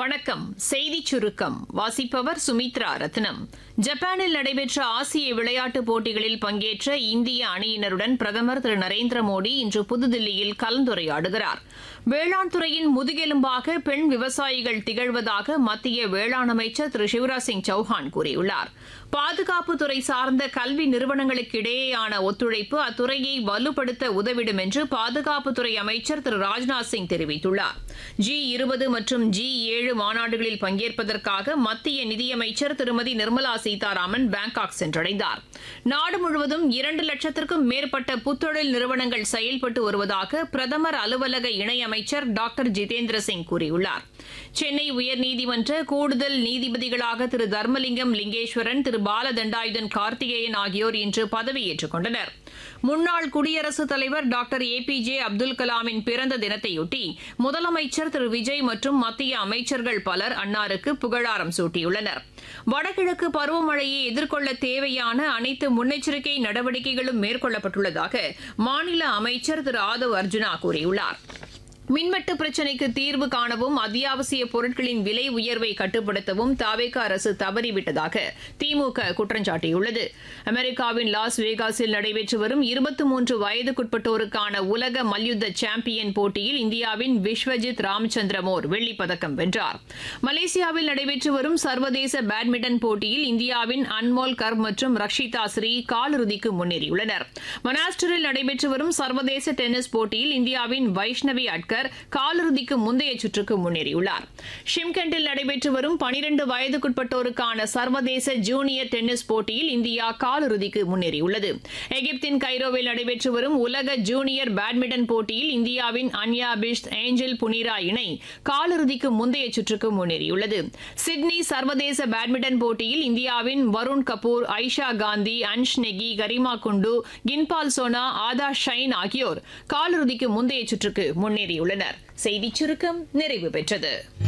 வணக்கம் செய்தி சுருக்கம் வாசிப்பவர் சுமித்ரா ரத்னம் ஜப்பானில் நடைபெற்ற ஆசிய விளையாட்டுப் போட்டிகளில் பங்கேற்ற இந்திய அணியினருடன் பிரதமர் திரு நரேந்திர மோடி இன்று புதுதில்லியில் கலந்துரையாடுகிறார் வேளாண் துறையின் முதுகெலும்பாக பெண் விவசாயிகள் திகழ்வதாக மத்திய வேளாண் அமைச்சர் திரு சிவராஜ் சிங் சௌஹான் கூறியுள்ளார் பாதுகாப்புத்துறை சார்ந்த கல்வி நிறுவனங்களுக்கு இடையேயான ஒத்துழைப்பு அத்துறையை வலுப்படுத்த உதவிடும் என்று பாதுகாப்புத்துறை அமைச்சர் திரு ராஜ்நாத் சிங் தெரிவித்துள்ளார் ஜி இருபது மற்றும் ஜி ஏழு மாநாடுகளில் பங்கேற்பதற்காக மத்திய நிதியமைச்சர் திருமதி நிர்மலா சீதாராமன் பாங்காக் சென்றடைந்தார் நாடு முழுவதும் இரண்டு லட்சத்திற்கும் மேற்பட்ட புத்தொழில் நிறுவனங்கள் செயல்பட்டு வருவதாக பிரதமர் அலுவலக இணையமைச்சர் டாக்டர் ஜிதேந்திர சிங் கூறியுள்ளார் சென்னை உயர்நீதிமன்ற கூடுதல் நீதிபதிகளாக திரு தர்மலிங்கம் லிங்கேஸ்வரன் திரு பாலதண்டாயுதன் கார்த்திகேயன் ஆகியோர் இன்று பதவியேற்றுக் கொண்டனர் முன்னாள் குடியரசுத் தலைவர் doctor A P J Abdul கலாமின் பிறந்த தினத்தையொட்டி முதலமைச்சர் திரு விஜய் மற்றும் மத்திய அமைச்சர்கள் பலர் அன்னாருக்கு புகழாரம் சூட்டியுள்ளனர் வடகிழக்கு பருவமழையை எதிர்கொள்ள தேவையான அனைத்து முன்னெச்சரிக்கை நடவடிக்கைகளும் மேற்கொள்ளப்பட்டுள்ளதாக மாநில அமைச்சர் திரு ஆதவ் அர்ஜுனா கூறியுள்ளார் மின்வெட்டு பிரச்சினைக்கு தீர்வு காணவும் அத்தியாவசிய பொருட்களின் விலை உயர்வை கட்டுப்படுத்தவும் தாவேக அரசு தவறிவிட்டதாக திமுக குற்றம் சாட்டியுள்ளது அமெரிக்காவின் லாஸ் வேகாஸில் நடைபெற்று வரும் இருபத்தி மூன்று வயதுக்குட்பட்டோருக்கான உலக மல்யுத்த சாம்பியன் போட்டியில் இந்தியாவின் விஸ்வஜித் ராமச்சந்திரமோர் வெள்ளிப்பதக்கம் வென்றார் மலேசியாவில் நடைபெற்று வரும் சர்வதேச பேட்மிண்டன் போட்டியில் இந்தியாவின் அன்மோல் கர் மற்றும் ரக்ஷிதா ஸ்ரீ காலிறுதிக்கு முன்னேறியுள்ளனர் மனாஸ்டரில் நடைபெற்று வரும் சர்வதேச டென்னிஸ் போட்டியில் இந்தியாவின் வைஷ்ணவி அட்கர் காலிறுதிக்கு முந்தைய சுற்றுக்கு முன்னேறியுள்ளார் ஷிம்கெண்டில் நடைபெற்று வரும் பனிரண்டு வயதுக்குட்பட்டோருக்கான சர்வதேச ஜூனியர் டென்னிஸ் போட்டியில் இந்தியா காலிறுதிக்கு முன்னேறியுள்ளது எகிப்தின் கைரோவில் நடைபெற்று வரும் உலக ஜூனியர் பேட்மிண்டன் போட்டியில் இந்தியாவின் அன்யா பிஷ்த் ஏஞ்சல் புனிரா இணை காலிறுதிக்கு முந்தைய சுற்றுக்கு முன்னேறியுள்ளது சிட்னி சர்வதேச பேட்மிண்டன் போட்டியில் இந்தியாவின் வருண் கபூர் ஐஷா காந்தி அன்ஷ் நெகி கரிமா குண்டு கின்பால் சோனா ஆதா ஷைன் ஆகியோர் காலிறுதிக்கு முந்தைய சுற்றுக்கு முன்னேறியுள்ளனர் செய்திச் சுருக்கம் நிறைவு பெற்றது